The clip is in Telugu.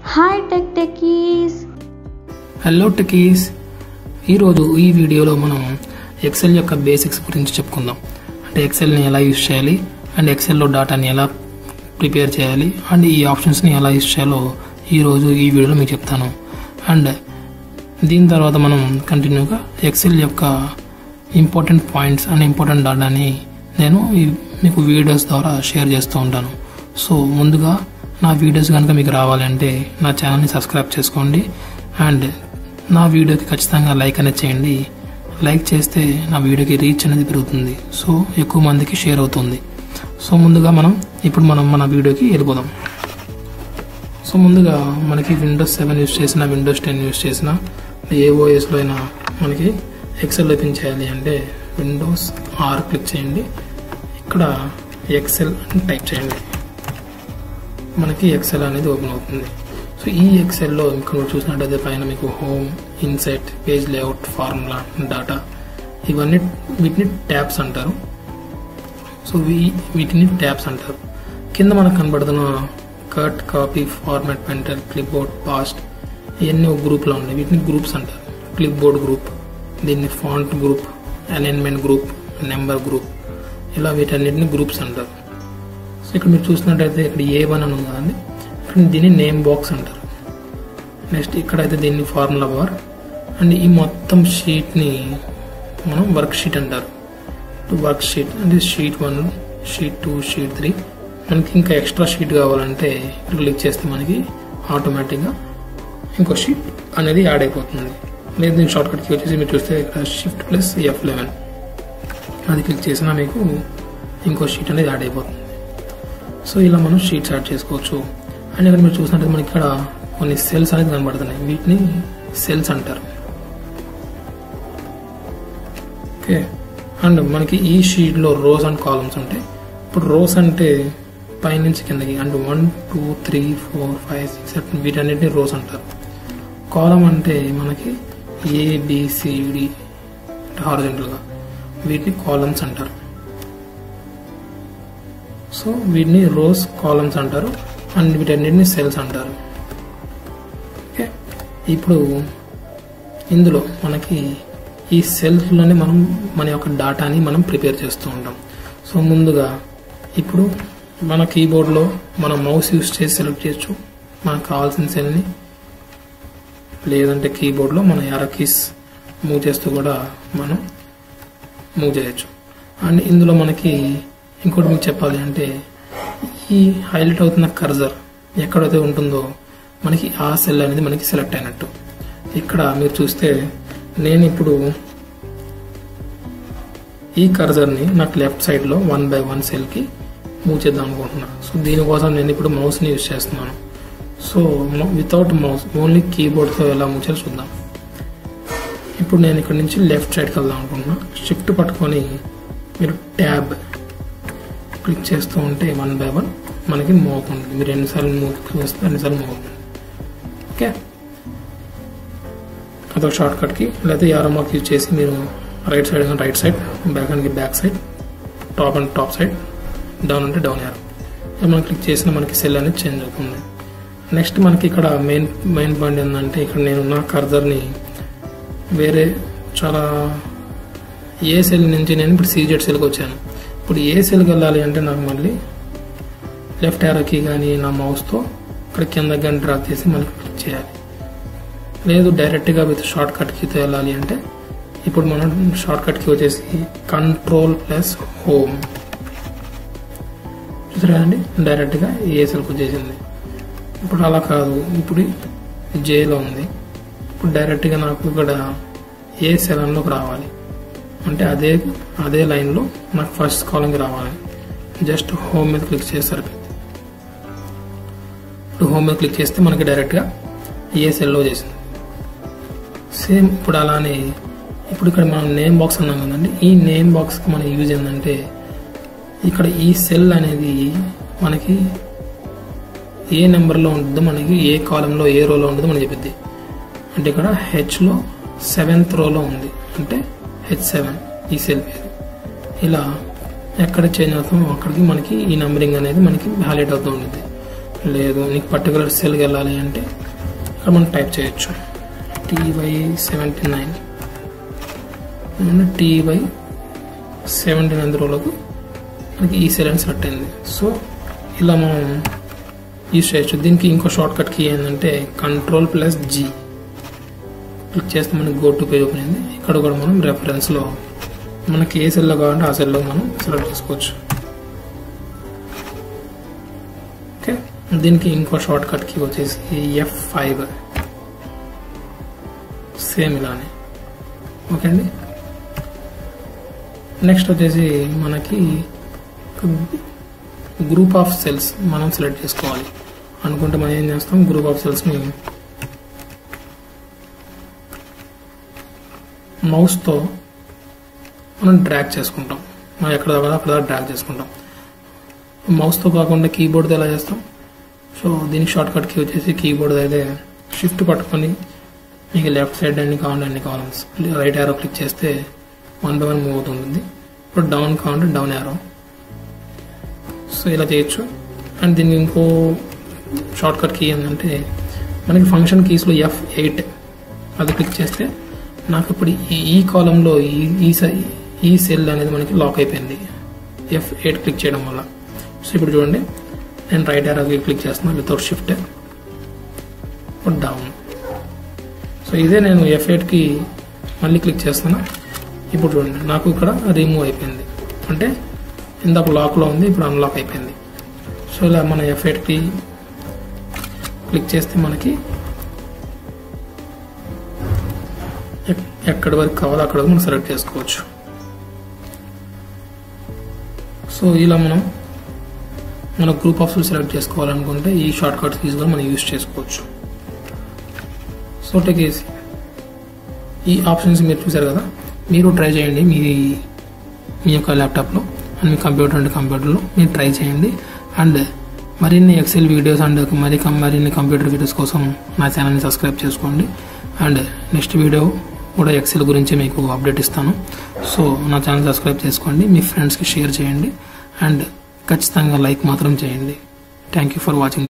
hi tech techies hello techies ఈరోజు ఈ వీడియోలో మనం ఎక్సెల్ యొక్క బేసిక్స్ గురించి చెప్పుకుందాం అంటే ఎక్సెల్ని ఎలా యూజ్ చేయాలి అండ్ ఎక్సెల్లో డాటాని ఎలా ప్రిపేర్ చేయాలి అండ్ ఈ ఆప్షన్స్ని ఎలా యూజ్ చేయాలో ఈరోజు ఈ వీడియోలో మీకు చెప్తాను అండ్ దీని తర్వాత మనం కంటిన్యూగా ఎక్సెల్ యొక్క ఇంపార్టెంట్ పాయింట్స్ అండ్ ఇంపార్టెంట్ డాటాని నేను ఈ- మీకు వీడియోస్ ద్వారా షేర్ చేస్తూ ఉంటాను సో ముందుగా నా వీడియోస్ కనుక మీకు రావాలంటే నా ఛానల్ని సబ్స్క్రైబ్ చేసుకోండి అండ్ నా వీడియోకి ఖచ్చితంగా లైక్ అనేది చేయండి లైక్ చేస్తే నా వీడియోకి రీచ్ అనేది పెరుగుతుంది సో ఎక్కువ మందికి షేర్ అవుతుంది సో ముందుగా మనం ఇప్పుడు మనం మన వీడియోకి వెళ్ళిపోదాం సో ముందుగా మనకి విండోస్ సెవెన్ యూస్ చేసిన విండోస్ టెన్ యూస్ చేసిన ఏ ఓఎస్లో అయినా మనకి ఎక్సెల్ ఓపెన్ చేయాలి అంటే విండోస్ ఆర్ క్లిక్ చేయండి ఇక్కడ ఎక్సెల్ అని టైప్ చేయండి మనకి ఎక్సెల్ అనేది ఓపెన్ అవుతుంది సో ఈ ఎక్సెల్లో ఇక్కడ మీరు చూసినట్టయితే పైన మీకు home insert page layout formula data ఇవన్నీ వీటిని ట్యాబ్స్ అంటారు సో వీ- వీటిని ట్యాబ్స్ అంటారు కింద మనకు కనబడుతున్న cut copy format painter clipboard paste ఇవన్నీ ఒక గ్రూప్లో ఉన్నాయి వీటిని గ్రూప్స్ అంటారు క్లిప్ బోర్డ్ గ్రూప్ దీన్ని font group alignment group number group ఇలా వీటన్నిటిని గ్రూప్స్ అంటారు సో ఇక్కడ మీరు చూసినట్టయితే ఇక్కడ ఏ వన్ అని ఉంది కదండి ఇక్కడ దీన్ని నేమ్ బాక్స్ అంటారు నెక్స్ట్ ఇక్కడైతే దీన్ని ఫార్ములా బార్ అండ్ ఈ మొత్తం షీట్ని మనం వర్క్ షీట్ అంటారు వర్క్ షీట్ అంటే sheet one sheet two sheet three మనకి ఇంకా ఎక్స్ట్రా షీట్ కావాలంటే ఇక్కడ క్లిక్ చేస్తే మనకి ఆటోమేటిక్గా ఇంకో షీట్ అనేది యాడ్ అయిపోతుంది లేదు దీని షార్ట్ కట్కి వచ్చేసి మీరు చూస్తే ఇక్కడ షిఫ్ట్ ప్లస్ ఎఫ్ లెవెన్ అది క్లిక్ చేసినా మీకు ఇంకో షీట్ అనేది యాడ్ అయిపోతుంది సో ఇలా మనం షీట్స్ యాడ్ చేసుకోవచ్చు అండ్ ఇక్కడ మీరు చూసినట్టు మనకి ఇక్కడ కొన్ని సెల్స్ అనేది కనబడుతున్నాయి వీటిని సెల్స్ అంటారు ఓకే అండ్ మనకి ఈ షీట్లో రోస్ అండ్ కాలమ్స్ ఉంటాయి ఇప్పుడు రోస్ అంటే పైనుంచి కిందకి అంటే one two three four five six seven వీటన్నిటిని రోస్ అంటారు కాలం అంటే మనకి ఏబిసిడి హార్జెంటల్గా వీటిని కాలమ్స్ అంటారు సో వీటిని రోస్ కాలమ్స్ అంటారు అండ్ వీటన్నిటిని సెల్స్ అంటారు ఓకే ఇప్పుడు ఇందులో మనకి ఈ సెల్స్లోనే మనం మన యొక్క డాటాని మనం ప్రిపేర్ చేస్తూ ఉంటాం సో ముందుగా ఇప్పుడు మన కీబోర్డ్లో మన మౌస్ యూస్ చేసి సెలెక్ట్ చేయొచ్చు మనకు కావాల్సిన సెల్ని లేదంటే కీబోర్డ్లో మన యారో కీస్ మూవ్ చేస్తూ కూడా మనం మూవ్ చేయొచ్చు అండ్ ఇందులో మనకి ఇంకోటి మీకు చెప్పాలి అంటే ఈ హైలైట్ అవుతున్న కర్జర్ ఎక్కడైతే ఉంటుందో మనకి ఆ సెల్ అనేది మనకి సెలెక్ట్ అయినట్టు ఇక్కడ మీరు చూస్తే నేను ఇప్పుడు ఈ కర్జర్ని నాకు లెఫ్ట్ సైడ్లో వన్ బై వన్ సెల్కి మూవ్ చేద్దాం అనుకుంటున్నా సో దీనికోసం నేను ఇప్పుడు మౌస్ని యూజ్ చేస్తున్నాను సో వితౌట్ మౌస్ ఓన్లీ కీబోర్డ్తో ఎలా మూవ్ చేయాలో చూద్దాం ఇప్పుడు నేను ఇక్కడ నుంచి లెఫ్ట్ సైడ్కి వెళ్దాం అనుకుంటున్నా షిఫ్ట్ పట్టుకొని మీరు ట్యాబ్ క్లిక్ చేస్తూ ఉంటే వన్ బై వన్ మనకి మూవ్ అవుతుంది మీరు ఎన్నిసార్లు మూవ్ చేస్తే అన్నిసార్లు మూవ్ అవుతుంది ఓకే అదొక షార్ట్ కట్కి లేకపోతే యారో మార్క్ యూజ్ చేసి మీరు right side right side back and back side top and top side down అంటే డౌన్ యారో ఇలా మనం క్లిక్ చేసిన మనకి సెల్ అనేది చేంజ్ అవుతుంది నెక్స్ట్ మనకి ఇక్కడ మెయిన్ మెయిన్ పాయింట్ ఏంటంటే ఇక్కడ నేను నా కర్జర్ని వేరే చాలా ఏ సెల్ నుంచి నేను ఇప్పుడు సీజెడ్ సెల్కి వచ్చాను ఇప్పుడు ఏ సెల్కి వెళ్ళాలి అంటే నాకు మళ్ళీ లెఫ్ట్ యారోకి కానీ నా మౌస్తో ఇక్కడ కింద కానీ డ్రాప్ చేసి మళ్ళీ క్లిక్ చేయాలి లేదు డైరెక్ట్గా విత్ షార్ట్ కట్కి వెళ్ళాలి అంటే ఇప్పుడు మనం షార్ట్ కట్కి వచ్చేసి కంట్రోల్ ప్లస్ హోమ్ చూసారా అండి డైరెక్ట్గా ఏ సెల్కి వచ్చేసింది ఇప్పుడు అలా కాదు ఇప్పుడు జేలో ఉంది ఇప్పుడు డైరెక్ట్గా నాకు ఇక్కడ ఏ సెలన్లోకి రావాలి అంటే అదే అదే లైన్లో నాకు ఫస్ట్ కాలంకి రావాలి జస్ట్ హోమ్ మీద క్లిక్ చేస్తే సరిపోతుంది ఇప్పుడు హోమ్ మీద క్లిక్ చేస్తే మనకి డైరెక్ట్గా ఏ సెల్లో చేసింది సేమ్ ఇప్పుడు అలానే ఇప్పుడు ఇక్కడ మనం నేమ్ బాక్స్ అన్నాం కదండి ఈ నేమ్ బాక్స్కి మన యూజ్ ఏంటంటే ఇక్కడ ఈ సెల్ అనేది మనకి ఏ నెంబర్లో ఉంటుందో మనకి ఏ కాలంలో ఏ రోలో ఉంటుందో మనకి చెప్పింది అంటే ఇక్కడ హెచ్లో సెవెంత్ రోలో ఉంది అంటే హెచ్ సెవెన్ ఈ సెల్ పేరు ఇలా ఎక్కడ చేంజ్ అవుతామో అక్కడికి మనకి ఈ నంబరింగ్ అనేది మనకి వ్యాలిడ్ అవుతూ ఉంటుంది లేదు నీకు పర్టికులర్ సెల్కి వెళ్ళాలి అంటే ఇక్కడ మనం టైప్ చేయొచ్చు TY seventy nine TY seventy nine రోజులకు మనకి ఈ సెల్ అని సెలెక్ట్ అయింది సో ఇలా మనం యూజ్ చేయొచ్చు దీనికి ఇంకో షార్ట్ కట్ కీ ఏంటంటే కంట్రోల్ ప్లస్ జీ క్లిక్ చేస్తే మనకి గో టు పేజ్ ఓపెన్ అయింది ఇక్కడ కూడా మనం రెఫరెన్స్లో మనకి ఏ సెల్లో కావాలంటే ఆ సెల్లో మనం సెలెక్ట్ చేసుకోవచ్చు ఓకే దీనికి ఇంకో షార్ట్ కట్ కీ వచ్చేసి ఎఫ్ ఫైవ్ సేమ్ ఇలానే ఓకే అండి నెక్స్ట్ వచ్చేసి మనకి గ్రూప్ ఆఫ్ సెల్స్ మనం సెలెక్ట్ చేసుకోవాలి అనుకుంటే మనం ఏం చేస్తాం గ్రూప్ ఆఫ్ సెల్స్ని మౌస్తో మనం డ్రాగ్ చేసుకుంటాం మనం ఎక్కడ దాకా అక్కడ దాకా డ్రాగ్ చేసుకుంటాం మౌస్తో కాకుండా కీబోర్డ్తో ఎలా చేస్తాం సో దీనికి షార్ట్ కట్ కీ వచ్చేసి కీబోర్డ్ అయితే షిఫ్ట్ పట్టుకొని మీకు లెఫ్ట్ సైడ్ అన్ని కావాలంటే అన్ని కాలమ్స్ రైట్ యారో క్లిక్ చేస్తే వన్ బై వన్ మూవ్ అవుతుంది ఇప్పుడు డౌన్ కావాలంటే డౌన్ యారో సో ఇలా చేయొచ్చు అండ్ దీనికి ఇంకో షార్ట్ కట్ కీ ఏంటంటే మనకి ఫంక్షన్ కీస్లో ఎఫ్ ఎయిట్ అది క్లిక్ చేస్తే నాకు ఇప్పుడు ఈ ఈ కాలంలో ఈ ఈ స- ఈ సెల్ అనేది మనకి లాక్ అయిపోయింది ఎఫ్ ఎయిట్ క్లిక్ చేయడం వల్ల సో ఇప్పుడు చూడండి నేను రైట్ యారోకి క్లిక్ చేస్తున్నాను వితౌట్ షిఫ్ట్ ఇప్పుడు డౌన్ సో ఇదే నేను ఎఫ్ ఎయిట్కి మళ్ళీ క్లిక్ చేస్తున్నా ఇప్పుడు చూడండి నాకు ఇక్కడ రిమూవ్ అయిపోయింది అంటే ఇందాక లాక్లో ఉంది ఇప్పుడు అన్లాక్ అయిపోయింది సో ఇలా మన ఎఫ్ ఎయిట్కి క్లిక్ చేస్తే మనకి ఎక్- ఎక్కడి వరకు కావాలో అక్కడ వరకు మనం సెలెక్ట్ చేసుకోవచ్చు సో ఇలా మనం మన గ్రూప్ ఆఫ్ సెలెక్ట్ చేసుకోవాలనుకుంటే ఈ షార్ట్ కట్ కీస్ కూడా మనం యూజ్ చేసుకోవచ్చు సో టెకేసి ఈ ఆప్షన్స్ మీరు చూసారు కదా మీరు ట్రై చేయండి మీ మీ యొక్క ల్యాప్టాప్లో అండ్ మీ కంప్యూటర్ అండ్ కంప్యూటర్లో మీరు ట్రై చేయండి అండ్ మరిన్ని ఎక్సెల్ వీడియోస్ అండ్ మరి మరిన్ని కంప్యూటర్ వీడియోస్ కోసం నా ఛానల్ని సబ్స్క్రైబ్ చేసుకోండి అండ్ నెక్స్ట్ వీడియో కూడా ఎక్సెల్ గురించి మీకు అప్డేట్ ఇస్తాను సో నా ఛానల్ సబ్స్క్రైబ్ చేసుకోండి మీ ఫ్రెండ్స్కి షేర్ చేయండి అండ్ ఖచ్చితంగా లైక్ మాత్రం చేయండి థ్యాంక్ యూ ఫర్ వాచింగ్